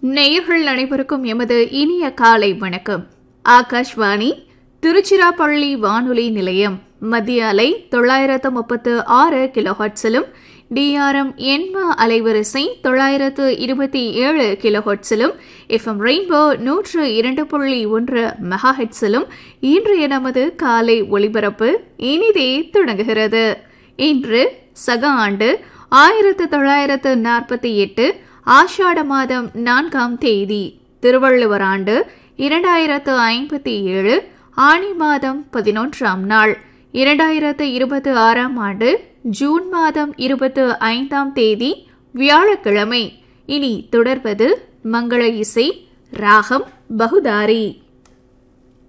நேயர்கள் அனைவருக்கும் எமது இனிய காலை வணக்கம் ஆகாஷ்வாணி திருச்சிராப்பள்ளி வானொலி நிலையம் மத்திய அலை தொள்ளாயிரத்து முப்பத்து ஆறு கிலோஹட்ஸிலும் டிஆர்எம் எண்ம அலைவரிசை தொள்ளாயிரத்து இருபத்தி ஏழு கிலோஹட்ஸிலும் எஃப்எம் ரெயின்போ நூற்று இரண்டு புள்ளி ஒன்று மெகாஹெட்ஸிலும் இன்றைய நமது காலை ஒளிபரப்பு இனிதே தொடங்குகிறது இன்று சக ஆண்டு ஆயிரத்து தொள்ளாயிரத்து நாற்பத்தி எட்டு ஆஷாட மாதம் நான்காம் தேதி திருவள்ளுவர் ஆண்டு இரண்டாயிரத்து ஐம்பத்தி ஏழு ஆணி மாதம் பதினொன்றாம் நாள் இரண்டாயிரத்து இருபத்தி ஆறாம் ஆண்டு ஜூன் மாதம் இருபத்து ஐந்தாம் தேதி வியாழக்கிழமை இனி தொடர்வது மங்கள இசை ராகம் பகுதாரி